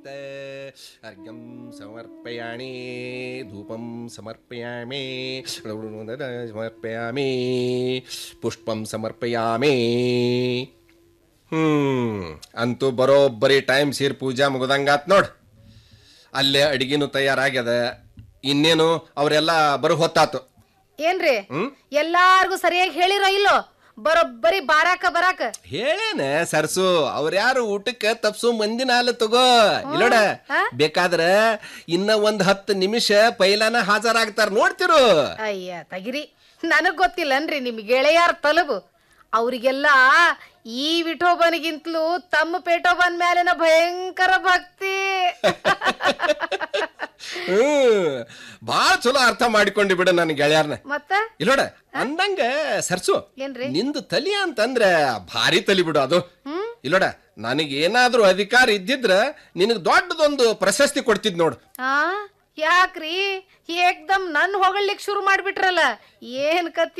अर्घ्यं समर्पयामि धूपं समर्पयामि समर्पयामि ಪುಷ್ಪಂ ಸಮರ್ಪಯಾಮಿ ಹ್ಮ್ ಅಂತೂ ಬರೋಬ್ಬರಿ ಟೈಮ್ ಸೇರಿ ಪೂಜಾ ಮುಗ್ದಂಗಾತ್ ನೋಡ್ ಅಲ್ಲೇ ಅಡಿಗೆನು ತಯಾರಾಗ್ಯದ ಇನ್ನೇನು ಅವರೆಲ್ಲ ಬರೋ ಹೊತ್ತಾತು ಏನ್ರಿ ಹ್ಮ್ ಎಲ್ಲಾರ್ಗು ಸರಿಯಾಗಿ ಹೇಳಿರೋ ಇಲ್ಲೋ ಬರೋಬ್ಬರಿ ಬಾರಾಕ ಬರಾಕ ಹೇಳೇನೆ ಸರ್ಸು ಅವ್ರ್ಯಾರು ಊಟಕ್ಕೆ ತಪ್ಸು ಮಂದಿನ ಅಲ್ಲ ತಗೋ ಇಲ್ಲೋಡ ಹಾ? ಬೇಕಾದ್ರ ಇನ್ನ ಒಂದ್ ಹತ್ತು ನಿಮಿಷ ಪೈಲಾನ ಹಾಜರಾಗ್ತಾರ ನೋಡ್ತಿರು ಅಯ್ಯ ತಗಿರಿ ನನಗ್ ಗೊತ್ತಿಲ್ಲನ್ರಿ ನಿಮ್ ಗೆಳೆಯರ ತಲುಬು ಅವ್ರಿಗೆಲ್ಲ ಈ ವಿಠೋಬನಿಗಿಂತಲೂ ತಮ್ಮ ಪೇಟೋಬನ್ ಮೇಲಿನ ಭಯಂಕರ ಭಕ್ತಿ ಹ್ಮ್ ಬಾಳ ಚಲೋ ಅರ್ಥ ಮಾಡಿಕೊಂಡಿ ಬಿಡ ನನ್ನ ಗೆಳೆಯರ್ನ ಮತ್ತ ಇಲ್ಲೋಡ ಅಂದಂಗ ಸರ್ಸು ಏನ್ರಿ ನಿಂದು ತಲಿ ಅಂತಂದ್ರ ಭಾರಿ ತಲಿ ಬಿಡು ಅದು ಇಲ್ಲೋಡ ನನಗೆ ಏನಾದ್ರೂ ಅಧಿಕಾರ ಇದ್ದಿದ್ರ ನಿನಗ್ ದೊಡ್ಡದೊಂದು ಪ್ರಶಸ್ತಿ ಕೊಡ್ತಿದ್ ನೋಡು ಆ ಯಾಕ್ರಿ ಏಕ್ದಮ್ ನನ್ ಹೊಗಳಿಕ್ ಶುರು ಮಾಡ್ಬಿಟ್ರಲ್ಲ ಏನ್ ಕತಿ